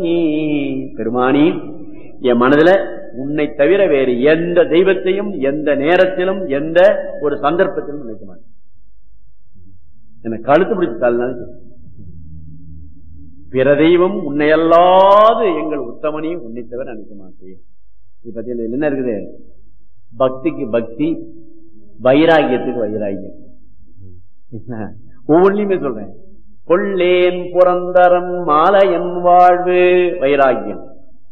பெருமானி என் மனதுல உன்னை தவிர வேறு எந்த தெய்வத்தையும் எந்த நேரத்திலும் எந்த ஒரு சந்தர்ப்பத்திலும் நினைக்க மாட்டேன் எனக்கு கழுத்து பிடிச்சு தள்ளினாலும் பிற தெய்வம் உன்னையல்லாது எங்கள் உத்தமனையும் உன்னை தவிர நினைக்க மாட்டேன் இது பத்தி என்ன இருக்குது பக்திக்கு பக்தி வைராகியத்துக்கு வைராகியம் ஒவ்வொன்றையுமே சொல்றேன் கொள்ளேன் புறந்தரம் மாலையன் வாழ்வு வைராகியம்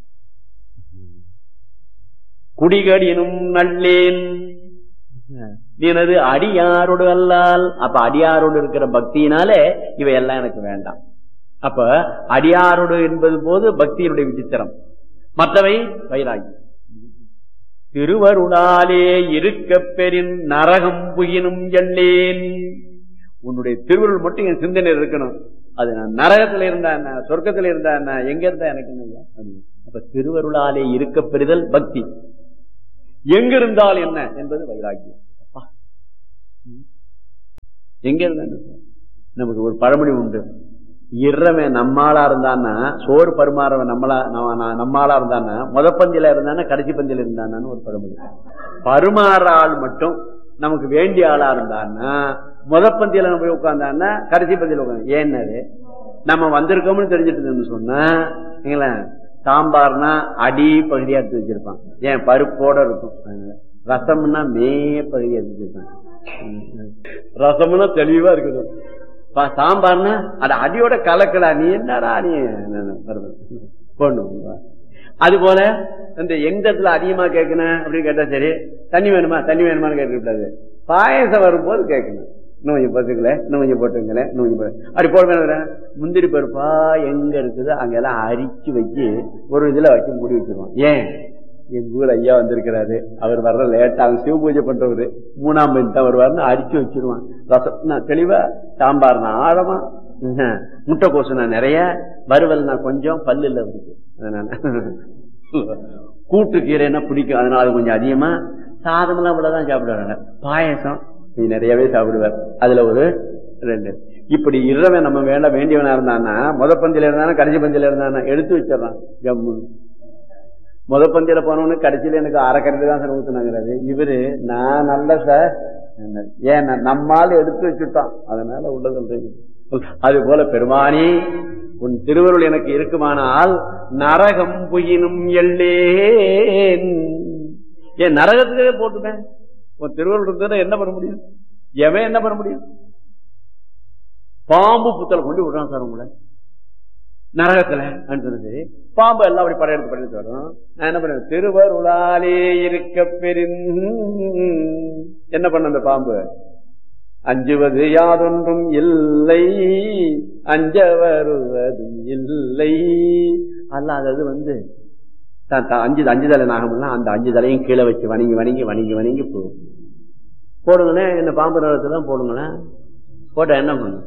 குடிகடினும் நல்லேன் எனது அடியாரோடு அல்லால் அப்ப அடியாரோடு இருக்கிற பக்தியினாலே இவையெல்லாம் எனக்கு வேண்டாம் அப்ப அடியாரோடு என்பது போது பக்தியினுடைய விசித்திரம் மற்றவை வைராகியம் திருவருளாலே இருக்க பெரின் நரகம் புகினும் எல்லேன் உன்னுடைய திருவருள் மட்டும் என் சிந்தனை இருக்கணும் அது நான் நரகத்துல இருந்தா என்ன சொர்க்கத்துல இருந்தா என்ன எங்க இருந்தா எனக்கு என்ன அப்ப திருவருளாலே இருக்க பெறுதல் பக்தி எங்க இருந்தால் என்ன என்பது வைராக்கியம் எங்க இருந்தா நமக்கு ஒரு பழமொழி உண்டு இறவன் நம்மாளா இருந்தான்னா சோறு பருமாறவன் நம்மளா நம்மாளா இருந்தானா முத பந்தியில இருந்தானா கடைசி பந்தியில இருந்தானான்னு ஒரு பழமொழி பருமாற ஆள் மட்டும் நமக்கு வேண்டிய ஆளா இருந்தான்னா முத பந்தியில நம்ம போய் உட்கார்ந்தான்னா கடைசி பந்தியில உட்காந்து ஏன்னாரு நம்ம வந்திருக்கோம்னு தெரிஞ்சிட்டு சொன்னா சாம்பார்னா அடி பகுதியா எடுத்து வச்சிருப்பான் ஏன் பருப்போட இருக்கும் ரசம்னா மே பகுதியா எடுத்து வச்சிருப்பான் ரசம்னா தெளிவா இருக்குது சாம்பார்னா அது அடியோட கலக்கலா நீ என்னடா நீ பொண்ணு அது போல இந்த எந்த இடத்துல அதிகமா கேட்கணும் அப்படின்னு கேட்டா சரி தண்ணி வேணுமா தண்ணி வேணுமான்னு கேட்கக்கூடாது பாயசம் வரும்போது கேட்கணும் இன்னும் கொஞ்சம் போட்டுக்கல இன்னும் கொஞ்சம் போட்டுங்களேன் இன்னும் கொஞ்சம் போட்டு அப்படி போட முந்திரி பருப்பா எங்க இருக்குது அங்கெல்லாம் அரிச்சு வச்சு ஒரு இதுல வச்சு மூடி வச்சிருவோம் ஏன் எங்க ஊர் ஐயா வந்திருக்கிறாரு அவர் வர்ற லேட்டா அவங்க சிவ பூஜை பண்றவரு மூணாம் மணி தான் வருவாருன்னு அரிச்சு வச்சிருவான் ரசம் தெளிவா சாம்பார் நான் ஆழமா முட்டை கோசு நான் நிறைய வறுவல் நான் கொஞ்சம் பல்லு இல்ல இருக்கு அதனால கூட்டு கீரைன்னா பிடிக்கும் அதனால அது கொஞ்சம் அதிகமா சாதம் எல்லாம் இவ்வளவுதான் சாப்பிடுவாங்க பாயசம் நீ நிறையவே சாப்பிடுவார் அதுல ஒரு ரெண்டு இப்படி இரவன் நம்ம வேண்டாம் வேண்டியவனா இருந்தானா முத பந்தியில இருந்தானா கடைசி பந்தியில இருந்தானா எடுத்து வச்சிடறான் ஜம்மு முத பந்தியில போனவனு கடைசியில எனக்கு அரைக்கரண்டி தான் சார் ஊத்துனாங்கிறாரு இவரு நான் நல்ல சார் ஏன் நம்மால் எடுத்து வச்சுட்டான் அதனால உள்ளது அது போல பெருமானி உன் திருவருள் எனக்கு இருக்குமானால் நரகம் புயினும் எல்லேன் ஏன் நரகத்துக்கே போட்டுட்டேன் உன் திருவருள் இருந்தா என்ன பண்ண முடியும் எவன் என்ன பண்ண முடியும் பாம்பு புத்தலை கொண்டு விடுறான் சார் உங்களை நரகத்துல சொன்னது பாம்பு எல்லாம் அப்படி படையெடுத்து படையெடுத்து வரும் நான் என்ன பண்ண திருவருளாலே இருக்க பெரின் என்ன பண்ண அந்த பாம்பு அஞ்சுவது யாதொன்றும் இல்லை அஞ்ச வருவதும் இல்லை அல்லாதது வந்து அஞ்சு அஞ்சு தலை நாகம்னா அந்த அஞ்சு தலையும் கீழே வச்சு வணங்கி வணங்கி வணங்கி வணங்கி போகும் போடுங்களே என்ன பாம்பு நேரத்துல தான் போடுங்களேன் போட்டா என்ன பண்ணும்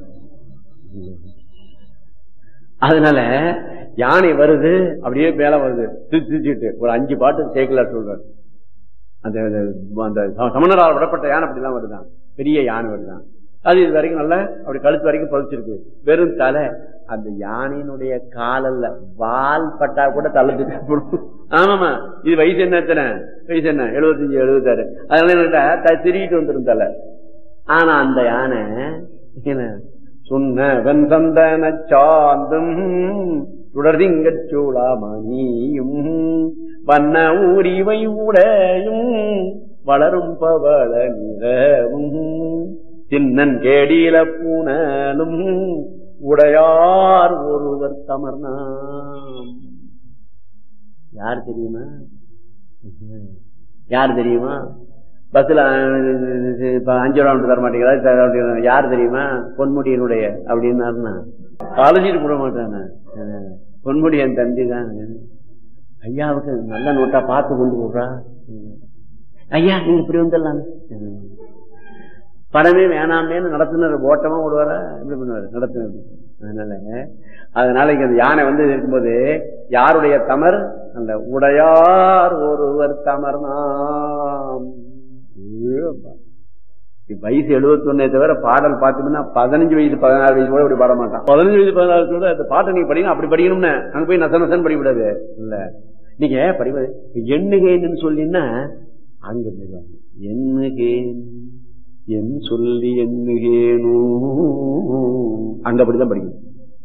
அதனால யானை வருது அப்படியே மேல வருது திருச்சிட்டு ஒரு அஞ்சு பாட்டு சேக்கலா சொல்றாரு அந்த அந்த சமணரால் விடப்பட்ட யானை அப்படிலாம் வருதான் பெரிய யானை வருதான் அது இது வரைக்கும் நல்லா அப்படி கழுத்து வரைக்கும் பதிச்சிருக்கு வெறும் தலை அந்த யானையினுடைய காலல்ல வால் பட்டா கூட தள்ளத்துக்கு ஆமாமா இது வயசு என்ன எத்தனை வயசு என்ன எழுபத்தஞ்சு எழுபத்தாறு அதனால என்ன திருவிட்டு வந்துடும் தலை ஆனா அந்த யானை என்ன சொன்ன வெண்சந்தன சாந்தும் சுடர்திங்கச் சூளாமணியும் வண்ண ஊரிவை உடையும் வளரும் பவள நிறவும் சின்னன் கேடியில பூனலும் உடையார் ஒருவர் தமர்னாம் யார் தெரியுமா யார் தெரியுமா பஸ்ல அஞ்சு ரூபா தர மாட்டேங்கிறா யார் தெரியுமா பொன்முடியனுடைய அப்படின்னாருன்னா காலேஜிட்டு போட மாட்டானே பொன்முடி என் தம்பி தான் ஐயாவுக்கு நல்ல நோட்டா பார்த்து கொண்டு போடுறா ஐயா நீங்க இப்படி வந்துடலாம் படமே வேணாமேன்னு நடத்துனர் ஓட்டமா ஓடுவாரா எப்படி பண்ணுவாரு நடத்துனர் அதனால அதனால இங்க அந்த யானை வந்து இருக்கும்போது யாருடைய தமர் அந்த உடையார் ஒருவர் தமர் நாம் வயசு எழுபத்தொன்னே தவிர பாடல் பார்த்தோம்னா பதினஞ்சு வயசு பதினாறு வயசு கூட இப்படி பாட மாட்டான் பதினஞ்சு வயசு பதினாறு வயசு கூட அந்த பாட்டை நீங்க படிக்கணும் அப்படி படிக்கணும்னு அங்க போய் நச நசன் படிக்கூடாது இல்ல நீங்க படிப்பது எண்ணுகேன்னு சொல்லினா அங்க போயிடுவாங்க எண்ணுகேன் என் சொல்லி எண்ணுகேனோ அங்க அப்படிதான் படிக்கணும்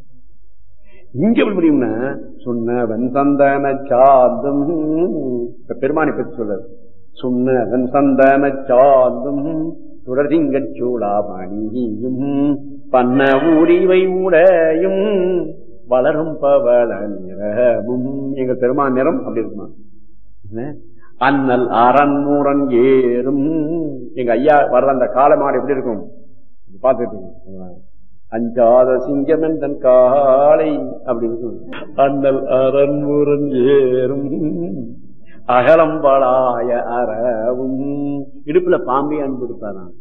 இங்க எப்படி படிக்கணும்னா சொன்னவன் சந்தன சாந்தும் இப்ப பெருமானை பற்றி சொல்றாரு சொன்னவன் சந்தன சாந்தும் சுடர்திங்கச் சூளாமணியும் பண்ண ஊடிவை உடையும் வளரும் பவள நிறமும் எங்க பெருமான் நிறம் அப்படி இருக்குமா என்ன? அண்ணல் அரண்மூரன் ஏறும் எங்க ஐயா வர்ற அந்த காலமாடு எப்படி இருக்கும் பார்த்துட்டு இருக்கோம். அஞ்சாத சிங்கம் என் காலை அப்படி இருக்கும் அண்ணல் அரண்மூரன் ஏறும் அகலம்பளாய அறவும் இடுப்புல பாம்பே அன்பு இருப்பாராம்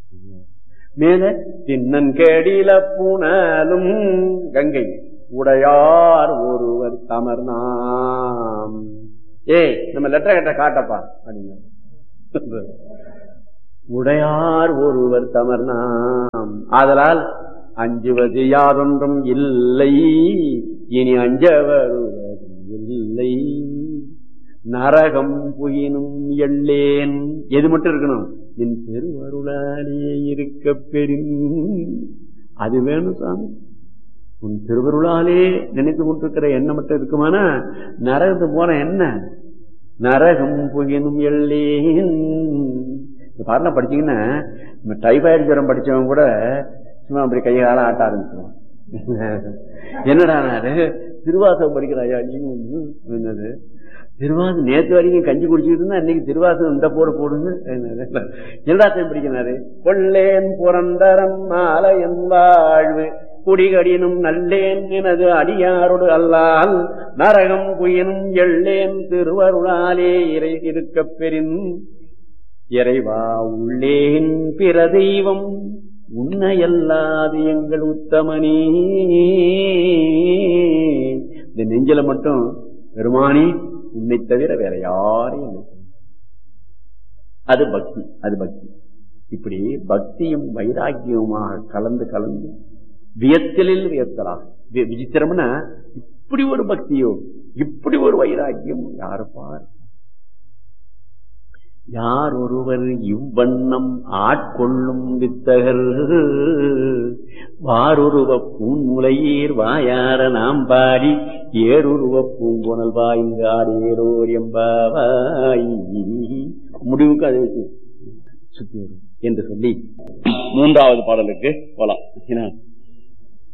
மேல தின்னன் கேடில புனலும் கங்கை உடையார் ஒருவர் தமர்நாம் ஏய் நம்ம லெட்டர் கேட்ட காட்டப்பா அப்படின்னு உடையார் ஒருவர் தமர்நாம் ஆதலால் அஞ்சுவது யாதொன்றும் இல்லை இனி அஞ்ச வருவதும் இல்லை நரகம் புயினும் எள்ளேன் எது மட்டும் இருக்கணும் என் திருவருளாலே இருக்க பெரும் அது வேணும் சாமி உன் திருவருளாலே நினைத்து கொண்டிருக்கிற எண்ணம் மட்டும் இருக்குமானா நரகத்து போன என்ன நரகம் புகினும் எள்ளேன் இந்த பாடலாம் படிச்சீங்கன்னா நம்ம டைபாய்டு ஜுரம் படிச்சவங்க கூட சும்மா அப்படி கையை காலம் ஆட்ட ஆரம்பிச்சிருவான் என்னடா நாடு திருவாசகம் படிக்கிற ஐயா நீங்க என்னது திருவாசம் நேத்து வரைக்கும் கஞ்சி குடிச்சிட்டு இருந்தா இன்னைக்கு திருவாசகம் இந்த போட போடுங்க எல்லாத்தையும் பிடிக்கிறாரு கொள்ளேன் புரந்தரம் மாலையன் வாழ்வு குடிகடினும் நல்லேன் எனது அடியாரோடு அல்லால் நரகம் குயினும் எள்ளேன் திருவருளாலே இறை இருக்க பெறின் இறைவா உள்ளேன் பிற தெய்வம் உன்னையல்லாது எங்கள் உத்தமனே இந்த நெஞ்சில மட்டும் பெருமானி உன்னை தவிர வேற யாரையும் இல்லை. அது பக்தி அது பக்தி இப்படி பக்தியும் வைராக்கியமுமாக கலந்து கலந்து வியத்தலில் வியத்தலாம் வி- விசித்திரம்னா இப்படி ஒரு பக்தியோ இப்படி ஒரு வைராக்கியம் யாரு பார் யார் ஒருவர் இவ்வண்ணம் ஆட்கொள்ளும் வித்தகர் வாருருவ பூன்முலையீர் வாயார நாம் பாடி ஏருருவ பூங்குணல் வாய்ந்து ஆடேரோர் எம்பாவாய் முடிவுக்கு அதை வச்சு சுத்தி வரும் என்று சொல்லி மூன்றாவது பாடலுக்கு போலாம் என்ன?